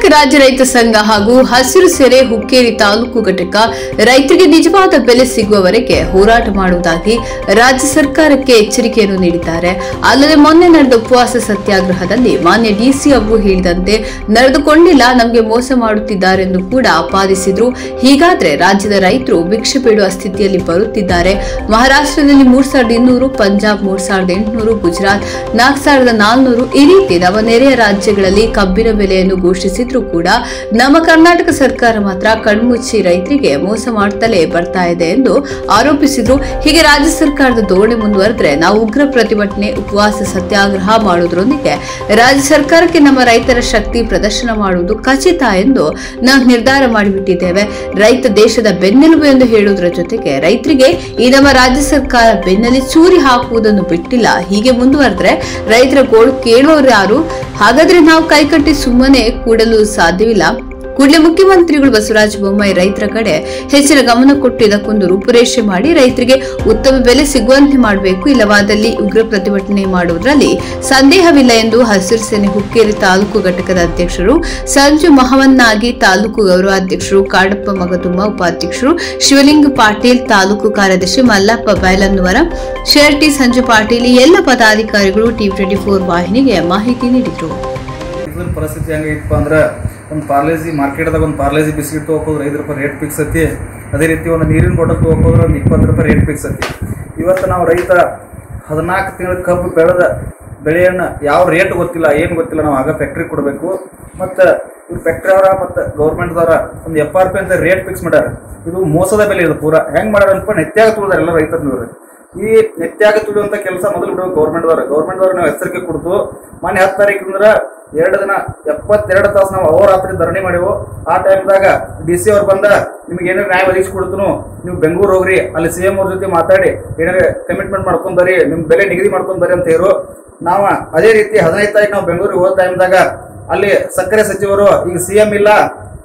ಕರ್ನಾಟಕ ರಾಜ್ಯ ರೈತ ಸಂಘ ಹಾಗೂ ಹಸಿರು ಸೆರೆ ಹುಕ್ಕೇರಿ ತಾಲೂಕು ಘಟಕ ರೈತರಿಗೆ ನಿಜವಾದ ಬೆಲೆ ಸಿಗುವವರೆಗೆ ಹೋರಾಟ ಮಾಡುವುದಾಗಿ ರಾಜ್ಯ ಸರ್ಕಾರಕ್ಕೆ ಎಚ್ಚರಿಕೆಯನ್ನು ನೀಡಿದ್ದಾರೆ ಅಲ್ಲದೆ ಮೊನ್ನೆ ನಡೆದ ಉಪವಾಸ ಸತ್ಯಾಗ್ರಹದಲ್ಲಿ ಮಾನ್ಯ ಡಿಸಿ ಅವರು ಹೇಳಿದಂತೆ ನಡೆದುಕೊಂಡಿಲ್ಲ ನಮಗೆ ಮೋಸ ಮಾಡುತ್ತಿದ್ದಾರೆಂದು ಕೂಡ ಆಪಾದಿಸಿದ್ರು ಹೀಗಾದ್ರೆ ರಾಜ್ಯದ ರೈತರು ಭಿಕ್ಷೆ ಬೇಡುವ ಸ್ಥಿತಿಯಲ್ಲಿ ಬರುತ್ತಿದ್ದಾರೆ ಮಹಾರಾಷ್ಟ್ರದಲ್ಲಿ ಮೂರ್ ಸಾವಿರದ ಇನ್ನೂರು ಪಂಜಾಬ್ ಮೂರ್ ಸಾವಿರದ ಎಂಟುನೂರು ಗುಜರಾತ್ ನಾಲ್ಕು ಸಾವಿರದ ನಾಲ್ನೂರು ಈ ರೀತಿ ನಮ್ಮ ನೆರೆಯ ರಾಜ್ಯಗಳಲ್ಲಿ ಕಬ್ಬಿನ ಬೆಲೆಯನ್ನು ಘೋಷಿಸಿದ್ರು ಕೂಡ ನಮ್ಮ ಕರ್ನಾಟಕ ಸರ್ಕಾರ ಮಾತ್ರ ಕಣ್ಮುಚ್ಚಿ ರೈತರಿಗೆ ಮೋಸ ಮಾಡುತ್ತಲೇ ಬರ್ತಾ ಇದೆ ಎಂದು ಆರೋಪಿಸಿದ್ರು ಹೀಗೆ ರಾಜ್ಯ ಸರ್ಕಾರದ ಧೋರಣೆ ಮುಂದುವರೆದ್ರೆ ನಾವು ಉಗ್ರ ಪ್ರತಿಭಟನೆ ಉಪವಾಸ ಸತ್ಯಾಗ್ರಹ ಮಾಡುವುದರೊಂದಿಗೆ ರಾಜ್ಯ ಸರ್ಕಾರಕ್ಕೆ ನಮ್ಮ ರೈತರ ಶಕ್ತಿ ಪ್ರದರ್ಶನ ಮಾಡುವುದು ಖಚಿತ ಎಂದು ನಾವು ನಿರ್ಧಾರ ಮಾಡಿಬಿಟ್ಟಿದ್ದೇವೆ ರೈತ ದೇಶದ ಬೆನ್ನೆಲುಬು ಎಂದು ಹೇಳುವುದರ ಜೊತೆಗೆ ರೈತರಿಗೆ ಈ ನಮ್ಮ ರಾಜ್ಯ ಸರ್ಕಾರ ಬೆನ್ನಲ್ಲಿ ಚೂರಿ ಹಾಕುವುದನ್ನು ಬಿಟ್ಟಿಲ್ಲ ಹೀಗೆ ಮುಂದುವರೆದ್ರೆ ರೈತರ ಗೋಳು ಕೇಳುವವರು ಯಾರು ಹಾಗಾದ್ರೆ ನಾವು ಕೈಕಟ್ಟಿ ಸುಮ್ಮನೆ ಕೂಡಲು ಸಾಧ್ಯವಿಲ್ಲ ಕೂಡಲೇ ಮುಖ್ಯಮಂತ್ರಿಗಳು ಬಸವರಾಜ ಬೊಮ್ಮಾಯಿ ರೈತರ ಕಡೆ ಹೆಚ್ಚಿನ ಗಮನ ಕೊಟ್ಟು ಇದಕ್ಕೊಂದು ರೂಪುರೇಷೆ ಮಾಡಿ ರೈತರಿಗೆ ಉತ್ತಮ ಬೆಲೆ ಸಿಗುವಂತೆ ಮಾಡಬೇಕು ಇಲ್ಲವಾದಲ್ಲಿ ಉಗ್ರ ಪ್ರತಿಭಟನೆ ಮಾಡುವುದರಲ್ಲಿ ಸಂದೇಹವಿಲ್ಲ ಎಂದು ಹಸಿರು ಸೇನೆ ಹುಕ್ಕೇರಿ ತಾಲೂಕು ಘಟಕದ ಅಧ್ಯಕ್ಷರು ಸಂಜು ಮಹವನ್ನಾಗಿ ತಾಲೂಕು ಗೌರವಾಧ್ಯಕ್ಷರು ಕಾಡಪ್ಪ ಮಗದುಮ್ಮ ಉಪಾಧ್ಯಕ್ಷರು ಶಿವಲಿಂಗ ಪಾಟೀಲ್ ತಾಲೂಕು ಕಾರ್ಯದರ್ಶಿ ಮಲ್ಲಪ್ಪ ಬೈಲನ್ನವರ ಶೆಟ್ಟಿ ಸಂಜು ಪಾಟೀಲ್ ಈ ಎಲ್ಲ ಪದಾಧಿಕಾರಿಗಳು ಟಿ ಟ್ವೆಂಟಿ ಫೋರ್ ವಾಹಿನಿಗೆ ಮಾಹಿತಿ ನೀಡಿದರು ಇದರ ಪರಿಸ್ಥಿತಿ ಹೆಂಗೈತಪ್ಪ ಅಂದ್ರೆ ಒಂದು ಪಾರ್ಲೇಜಿ ಮಾರ್ಕೆಟ್ದಾಗ ಒಂದು ಪಾರ್ಲೇಜಿ ಬಿಸ್ಕಿಟ್ ತೊಗೋದ್ರೆ ಐದು ರೂಪಾಯಿ ರೇಟ್ ಫಿಕ್ಸ್ ಐತಿ ಅದೇ ರೀತಿ ಒಂದು ನೀರಿನ ಬಾಟಲ್ ತೊಗೋದ್ರೆ ಒಂದು ಇಪ್ಪತ್ತು ರೂಪಾಯಿ ರೇಟ್ ಫಿಕ್ಸ್ ಐತಿ ಇವತ್ತು ನಾವು ರೈತ ಹದಿನಾಲ್ಕು ತಿಂಗಳ ಕಬ್ಬು ಬೆಳೆದ ಬೆಳೆಯನ್ನು ಯಾವ ರೇಟ್ ಗೊತ್ತಿಲ್ಲ ಏನು ಗೊತ್ತಿಲ್ಲ ನಾವು ಆಗ ಫ್ಯಾಕ್ಟ್ರಿ ಕೊಡಬೇಕು ಮತ್ತು ಇವ್ರು ಫ್ಯಾಕ್ಟ್ರಿ ಅವರ ಮತ್ತು ಗೌರ್ಮೆಂಟ್ದವರ ಒಂದು ಎಫ್ ಆರ್ ಪಿ ಅಂತ ರೇಟ್ ಫಿಕ್ಸ್ ಮಾಡ್ಯಾರ ಇದು ಮೋಸದ ಬೆಲೆ ಇದು ಪೂರ ಹೆಂಗೆ ಮಾಡ್ಯಾರ ಅನ್ಕೊಂಡು ನೆತ್ಯಾಗ ತುಳಿದಾರೆ ಎಲ್ಲ ರೈತರನ್ನವ್ರು ಈ ನೆತ್ಯಾಗ ತುಳಿಯುವಂಥ ಕೆಲಸ ಮೊದಲು ಬಿಡಬೇಕು ಗೌರ್ಮೆಂಟ್ದವ್ರ ಗೌರ್ಮೆಂಟ್ದವ್ರು ನಾವು ಎಚ್ಚರಿಕೆ ಕೊಡ್ತು ಮೊನ್ನೆ ಹತ್ತು ತಾರೀಕಿಂದ್ರ ಎರಡು ದಿನ ಎಪ್ಪತ್ತೆರಡು ತಾಸು ನಾವು ಅಹೋರಾತ್ರಿ ಧರಣಿ ಮಾಡಿವು ಆ ಟೈಮ್ದಾಗ ಡಿ ಸಿ ಅವ್ರು ಬಂದ ನಿಮ್ಗೆ ಏನಾರು ನ್ಯಾಯ ಒದಗಿಸ್ಕೊಡ್ತನು ನೀವು ಬೆಂಗಳೂರು ಹೋಗ್ರಿ ಅಲ್ಲಿ ಸಿ ಎಂ ಅವ್ರ ಜೊತೆ ಮಾತಾಡಿ ಏನಾರ ಕಮಿಟ್ಮೆಂಟ್ ಮಾಡ್ಕೊಂಡ್ ಬರ್ರಿ ನಿಮ್ ಬೆಲೆ ನಿಗದಿ ಮಾಡ್ಕೊಂಡ್ ಬರ್ರಿ ಅಂತ ಹೇರು ನಾವು ಅದೇ ರೀತಿ ಹದಿನೈದು ತಾರೀಕು ನಾವು ಬೆಂಗಳೂರಿಗೆ ಹೋದ ಟೈಮ್ದಾಗ ಅಲ್ಲಿ ಸಕ್ಕರೆ ಸಚಿವರು ಈಗ ಸಿ ಎಂ ಇಲ್ಲ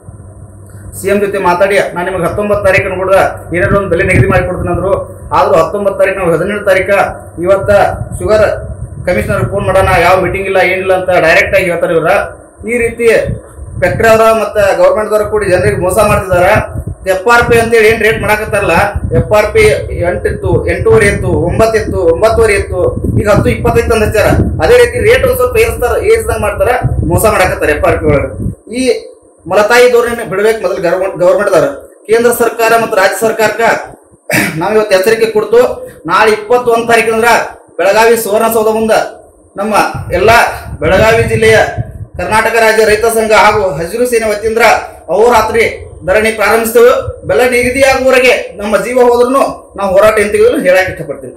ಸಿ ಎಂ ಜೊತೆ ಮಾತಾಡಿ ನಾನು ನಿಮಗೆ ಹತ್ತೊಂಬತ್ತು ತಾರೀಕಿನ ಕೂಡ ಏನಾದ್ರು ಒಂದು ಬೆಲೆ ನಿಗದಿ ಮಾಡಿ ಕೊಡ್ತೀನಿ ಅಂದ್ರು ಆದ್ರೂ ಹತ್ತೊಂಬತ್ತು ತಾರೀಕು ನಾವು ಹದಿನೇಳು ತಾರೀಕ ಇವತ್ತ ಶುಗರ್ ಕಮಿಷನರ್ ಫೋನ್ ಮಾಡೋಣ ಯಾವ ಮೀಟಿಂಗ್ ಇಲ್ಲ ಏನಿಲ್ಲ ಅಂತ ಡೈರೆಕ್ಟ್ ಆಗಿ ಹೇಳ್ತಾರೆ ಇವ್ರ ಈ ರೀತಿ ಫ್ಯಾಕ್ಟ್ರಿ ಅವರ ಮತ್ತೆ ಗೌರ್ಮೆಂಟ್ ದವರು ಕೂಡಿ ಜನರಿಗೆ ಮೋಸ ಮಾಡ್ತಿದಾರ ಎಫ್ ಆರ್ ಪಿ ಅಂತೇಳಿ ಏನ್ ರೇಟ್ ಮಾಡಾಕತ್ತಾರಲ್ಲ ಎಫ್ ಆರ್ ಪಿ ಎಂಟಿತ್ತು ಎಂಟೂವರೆ ಇತ್ತು ಒಂಬತ್ತಿತ್ತು ಒಂಬತ್ತುವರೆ ಇತ್ತು ಈಗ ಹತ್ತು ಇಪ್ಪತ್ತೈದು ತಂದು ಹಚ್ಚಾರ ಅದೇ ರೀತಿ ರೇಟ್ ಒಂದ್ ಸ್ವಲ್ಪ ಏರಿಸ್ತಾರ ಏರಿಸ್ದಂಗ್ ಮಾಡ್ತಾರ ಮೋಸ ಮಾಡಾಕತ್ತಾರ ಎಫ್ ಆರ್ ಪಿ ಒಳಗೆ ಈ ಮಲತಾಯಿ ಧೋರಣೆ ಬಿಡ್ಬೇಕು ಮೊದಲು ಗೌರ್ಮೆಂಟ್ ಗೌರ್ಮೆಂಟ್ದವ್ರ ಕೇಂದ್ರ ಸರ್ಕಾರ ಮತ್ತು ರಾಜ್ಯ ಸರ್ಕಾರಕ್ಕ ನಾವ್ ಇವತ್ತು ಎಚ್ಚರಿಕೆ ಕೊಡ್ತು ನಾಳೆ ಇಪ್ಪತ್ತೊಂದು ತಾರೀಕಿಂದ್ರ ಬೆಳಗಾವಿ ಸುವರ್ಣಸೌಧ ಮುಂದ ನಮ್ಮ ಎಲ್ಲ ಬೆಳಗಾವಿ ಜಿಲ್ಲೆಯ ಕರ್ನಾಟಕ ರಾಜ್ಯ ರೈತ ಸಂಘ ಹಾಗೂ ಹಸಿರು ಸೇನೆ ವತಿಯಿಂದ ಅಹೋರಾತ್ರಿ ಧರಣಿ ಪ್ರಾರಂಭಿಸ್ತೇವೆ ಬೆಲೆ ನಿಗದಿಯಾಗುವವರೆಗೆ ನಮ್ಮ ಜೀವ ಹೋದ್ರೂ ನಾವು ಹೋರಾಟ ಎಂತಿಗೂ ಹೇಳಕ್ ಇಷ್ಟಪಡ್ತೀನಿ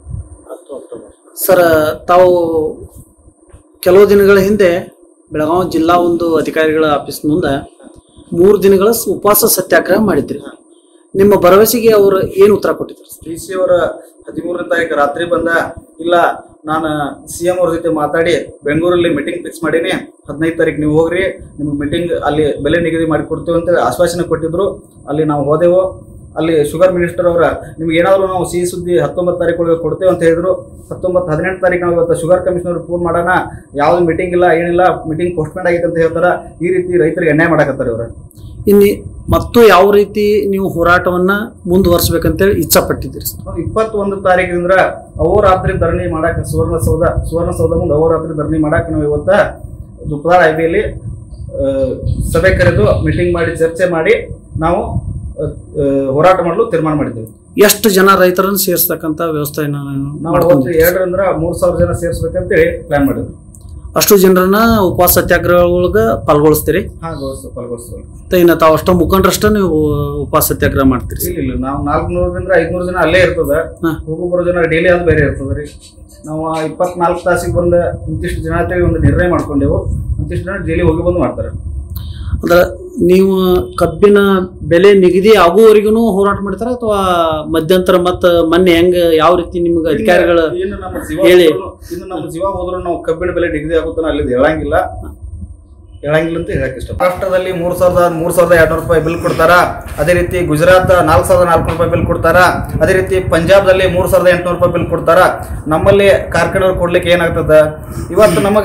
ಸರ್ ತಾವು ಕೆಲವು ದಿನಗಳ ಹಿಂದೆ ಬೆಳಗಾವಿ ಜಿಲ್ಲಾ ಒಂದು ಅಧಿಕಾರಿಗಳ ಆಫೀಸ್ ಮುಂದೆ ಮೂರು ದಿನಗಳ ಸ- ಉಪವಾಸ ಸತ್ಯಾಗ್ರಹ ಮಾಡಿದ್ರಿ ನಿಮ್ಮ ಭರವಸೆಗೆ ಅವರು ಏನು ಉತ್ತರ ಕೊಟ್ಟಿದ್ರು ಡಿ ಸಿ ಅವರ ಹದಿಮೂರನೇ ತಾರೀಕು ರಾತ್ರಿ ಬಂದ ಇಲ್ಲ ನಾನು ಸಿ ಎಂ ಅವ್ರ ಜೊತೆ ಮಾತಾಡಿ ಬೆಂಗಳೂರಲ್ಲಿ ಮೀಟಿಂಗ್ ಫಿಕ್ಸ್ ಮಾಡೀನಿ ಹದಿನೈದು ತಾರೀಕು ನೀವು ಹೋಗ್ರಿ ನಿಮ್ಗೆ ಮೀಟಿಂಗ್ ಅಲ್ಲಿ ಬೆಲೆ ನಿಗದಿ ಮಾಡಿ ಕೊಡ್ತೀವಿ ಅಂತ ಆಶ್ವಾಸನೆ ಕೊಟ್ಟಿದ್ರು ಅಲ್ಲಿ ನಾವು ಹೋದೆವು ಅಲ್ಲಿ ಶುಗರ್ ಮಿನಿಸ್ಟರ್ ಅವರ ನಿಮ್ಗೆ ಏನಾದರೂ ನಾವು ಸಿಹಿ ಸುದ್ದಿ ಹತ್ತೊಂಬತ್ತು ತಾರೀಕು ಒಳಗೆ ಕೊಡ್ತೇವೆ ಅಂತ ಹೇಳಿದ್ರು ಹತ್ತೊಂಬತ್ತು ಹದಿನೆಂಟು ತಾರೀಕು ನಾವು ಇವತ್ತು ಶುಗರ್ ಕಮಿಷನರ್ ಫೋನ್ ಮಾಡೋಣ ಯಾವ್ದು ಮೀಟಿಂಗ್ ಇಲ್ಲ ಏನಿಲ್ಲ ಮೀಟಿಂಗ್ ಪೋಸ್ಟ್ಮೆಂಟ್ ಆಗೈತೆ ಅಂತ ಹೇಳ್ತಾರ ಈ ರೀತಿ ರೈತರಿಗೆ ಅನ್ಯಾಯ ಮಾಡಕತ್ತಾರೆ ಇವ್ರ ಇನ್ನು ಮತ್ತು ಯಾವ ರೀತಿ ನೀವು ಹೋರಾಟವನ್ನ ಮುಂದುವರಿಸ್ಬೇಕಂತೇಳಿ ಇಚ್ಛಪಟ್ಟಿದ್ದೀರಿ ಸರ್ ನಾವು ಇಪ್ಪತ್ತೊಂದು ತಾರೀಕಿನಿಂದ ಅಹೋರಾತ್ರಿ ಧರಣಿ ಮಾಡಾಕ ಸುವರ್ಣಸೌಧ ಸುವರ್ಣಸೌಧ ಮುಂದೆ ಅಹೋರಾತ್ರಿ ಧರಣಿ ಮಾಡಾಕ ನಾವು ಇವತ್ತ ದುಪ್ಪದಾಳ ಐಬಿಯಲ್ಲಿ ಸಭೆ ಕರೆದು ಮೀಟಿಂಗ್ ಮಾಡಿ ಚರ್ಚೆ ಮಾಡಿ ನಾವು ಆ, ಆ, ಹೋರಾಟ ಮಾಡಲು ತೀರ್ಮಾನ ಮಾಡಿದ್ದೇವೆ ಎಷ್ಟು ಜನ ರೈತರನ್ನು ಸೇರಿಸ್ತಕ್ಕಂಥ ವ್ಯವಸ್ಥೆಯನ್ನ ನಾವು ಮಾಡ್ಕೊಂಡು ಅವತ್ತು ಎರಡರಿಂದ ಮೂರ್ ಸಾವಿರ ಜನ ಸೇರಿಸ್ಬೇಕಂತೇಳಿ ಪ್ಲಾನ್ ಮಾಡಿದ್ವಿ ಅಷ್ಟು ಜನರನ್ನ ಉಪವಾಸ ಸತ್ಯಾಗ್ರಹ ಒಳಗ ಪಾಲ್ಗೊಳಿಸ್ತೀರಿ ಹಾ ಗೊಳಿಸ್ತು ಪಾಲ್ಗೊಳಿಸ್ತೀವಿ ಮತ್ತೆ ಇನ್ನು ತಾವು ಅಷ್ಟು ಮುಖಂಡರಷ್ಟ ನೀವು ಉಪವಾಸ ಸತ್ಯಾಗ್ರಹ ಮಾಡ್ತೀರಿ ಇಲ್ಲ ಇಲ್ಲ ನಾವು ನಾಲ್ಕುನೂರರಿಂದ ಐದ್ನೂರು ಜನ ಅಲ್ಲೇ ಇರ್ತದ ಹಾ. ಹೋಗೋ ಬರೋ ಜನ ಡೈಲಿ ಅದು ಬೇರೆ ಇರ್ತದ ರೀ ನಾವು ಆ ಇಪ್ಪತ್ನಾಲ್ಕು ತಾಸಿಗೆ ಬಂದ ಇಂತಿಷ್ಟು ಜನ ಅಂತೇಳಿ ಒಂದು ನಿರ್ಣಯ ಮಾಡ್ಕೊಂಡೆವು ಅಂತಿಷ್ಟು ಜನ ಡೈಲಿ ಹೋಗಿ ಬಂದು ಮಾಡ್ತಾರೆ ಅಂದ್ರೆ ನೀವು ಕಬ್ಬಿನ ಬೆಲೆ ನಿಗದಿ ಆಗುವವರೆಗೂ ಹೋರಾಟ ಮಾಡ್ತಾರ ಅಥವಾ ಮಧ್ಯಂತರ ಮತ್ತ ಮೊನ್ನೆ ಹೆಂಗ ಯಾವ ರೀತಿ ನಿಮ್ಗೆ ಅಧಿಕಾರಿಗಳ ಇನ್ನು ನಮ್ಮ ಜೀವ ಹೇಳಿ. ಹೋದ್ರೂ- ಇನ್ನು ನಮ್ಮ ಜೀವ ಹೋದ್ರು ನಾವು ಕಬ್ಬಿಣ ಬೆಲೆ ನಿಗದಿ ಆಗುತ್ತಾನ ಅಲ್ಲಿ ಹೇಳಂಗಿಲ್ಲ ಹೇಳಂಗಿಲ್ಲ ಅಂತ ಹೇಳಕ್ ಇಷ್ಟ ರಾಷ್ಟ್ರದಲ್ಲಿ ಮೂರ್ ಸಾವಿರದ ಮೂರ್ ಸಾವಿರದ ಎರಡ್ನೂರು ರೂಪಾಯಿ ಬಿಲ್ ಕೊಡ್ತಾರ ಅದೇ ರೀತಿ ಗುಜರಾತ್ ನಾಲ್ಕು ಸಾವಿರದ ನಾಲ್ಕುನೂರು ರೂಪಾಯಿ ಬಿಲ್ ಕೊಡ್ತಾರ ಅದೇ ರೀತಿ ಪಂಜಾಬ್ದಲ್ಲಿ ಮೂರ್ ಸಾವಿರದ ಎಂಟುನೂರು ರೂಪಾಯಿ ಬಿಲ್ ಕೊಡ್ತಾರ ನಮ್ಮಲ್ಲಿ ಕಾರ್ಖಾನೆಯವ್ರು ಕೊಡ್ಲಿಕ್ಕೆ ಏನಾಗ್ತದ ಇವತ್ತು ನಮಗ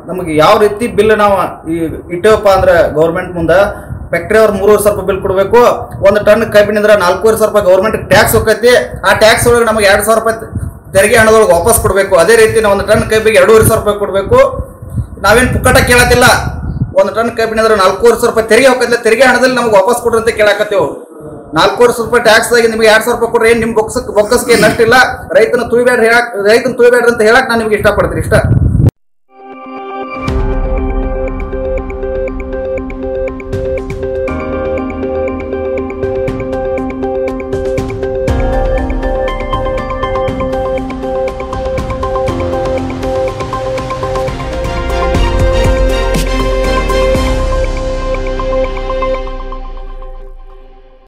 ನಮಗೆ ಯಾವ ರೀತಿ ಬಿಲ್ ನಾವು ಈ ಇಟ್ಟೇವಪ್ಪ ಅಂದ್ರೆ ಗೌರ್ಮೆಂಟ್ ಮುಂದೆ ಫ್ಯಾಕ್ಟ್ರಿ ಅವ್ರು ಮೂರುವರೆ ಸಾವಿರ ರೂಪಾಯಿ ಬಿಲ್ ಕೊಡಬೇಕು ಒಂದು ಟನ್ ಕಬ್ಬಿನ ಅಂದ್ರೆ ನಾಲ್ಕೂವರೆ ಸಾವಿರ ರೂಪಾಯಿ ಗೌರ್ಮೆಂಟ್ ಟ್ಯಾಕ್ಸ್ ಹೋಗೈತಿ ಆ ಟ್ಯಾಕ್ಸ್ ಒಳಗೆ ನಮಗೆ ಎರಡು ಸಾವಿರ ರೂಪಾಯಿ ತೆರಿಗೆ ಹಣದೊಳಗೆ ವಾಪಸ್ ಕೊಡಬೇಕು ಅದೇ ರೀತಿ ನಾವು ಒಂದು ಟನ್ ಕಬ್ಬಿಗೆ ಎರಡೂವರೆ ಸಾವಿರ ರೂಪಾಯಿ ಕೊಡಬೇಕು ನಾವೇನು ಪುಕ್ಕಟ ಕೇಳತ್ತಿಲ್ಲ ಒಂದು ಟನ್ ಕಬ್ಬಿನ ಅಂದ್ರೆ ನಾಲ್ಕೂವರೆ ಸಾವಿರ ರೂಪಾಯಿ ತೆರಿಗೆ ಹೋಗತ್ತಿಲ್ಲ ತೆರಿಗೆ ಹಣದಲ್ಲಿ ನಮಗೆ ವಾಪಸ್ ಕೊಡ್ರಿ ಅಂತ ಕೇಳಾಕತ್ತೇವು ನಾಲ್ಕೂವರೆ ಸಾವಿರ ರೂಪಾಯಿ ಟ್ಯಾಕ್ಸ್ ಆಗಿ ನಿಮಗೆ ಎರಡು ಸಾವಿರ ರೂಪಾಯಿ ಕೊಡ್ರಿ ಏನ್ ನಿಮ್ಮ ಬೊಕ್ಸ್ ಬೊಕ್ಕಸ್ಗೆ ನಷ್ಟಿಲ್ಲ ರೈತನ ತುಳಿಬೇಡ್ರಿ ಹೇಳಕ್ ರೈತನ ತುಳಿಬೇಡ್ರಿ ಅಂತ ಹೇಳಕ್ ನಾನು ನಿಮ್ಗೆ ಇಷ್ಟಪಡ್ತೀನಿ ಇಷ್ಟ